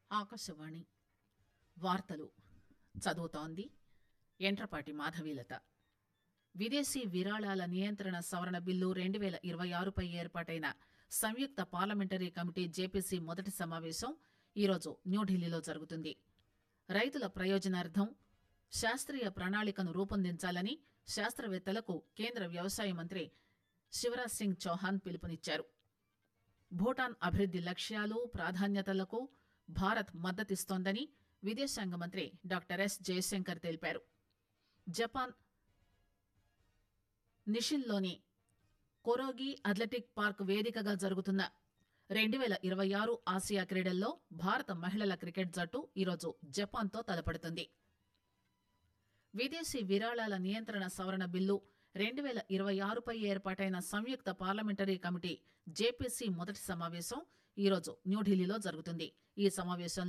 ఆకాశవాణి వార్తలు చదువుతోంది ఎంట్రపాటి మాధవీలత విదేశీ విరాళాల నియంత్రణ సవరణ బిల్లు రెండు పేల ఇరవై ఆరుపై ఏర్పాటైన సంయుక్త పార్లమెంటరీ కమిటీ జేపీసీ మొదటి సమావేశం ఈరోజు న్యూఢిల్లీలో జరుగుతుంది రైతుల ప్రయోజనార్థం శాస్త్రీయ ప్రణాళికను రూపొందించాలని శాస్త్రవేత్తలకు కేంద్ర వ్యవసాయ మంత్రి శివరాజ్ సింగ్ చౌహాన్ పిలుపునిచ్చారు భూటాన్ అభివృద్ది లక్ష్యాలు ప్రాధాన్యతలకు భారత్ మద్దతిస్తోందని విదేశాంగ మంత్రి డాక్టర్ ఎస్ జయశంకర్ తెలిపారు జపాన్ నిషిన్లోని కొరోగి అథ్లెటిక్ పార్క్ వేదికగా జరుగుతున్న రెండు పేల ఇరవై ఆరు ఆసియా క్రీడల్లో భారత మహిళల క్రికెట్ జట్టు ఈరోజు జపాన్తో తలపడుతుంది విదేశీ విరాళాల నియంత్రణ సవరణ బిల్లు రెండు పేల ఇరవై ఆరుపై ఏర్పాటైన సంయుక్త పార్లమెంటరీ కమిటీ జేపీసీ మొదటి సమావేశం ఈరోజు న్యూఢిల్లీలో జరుగుతుంది ఈ సమావేశంలో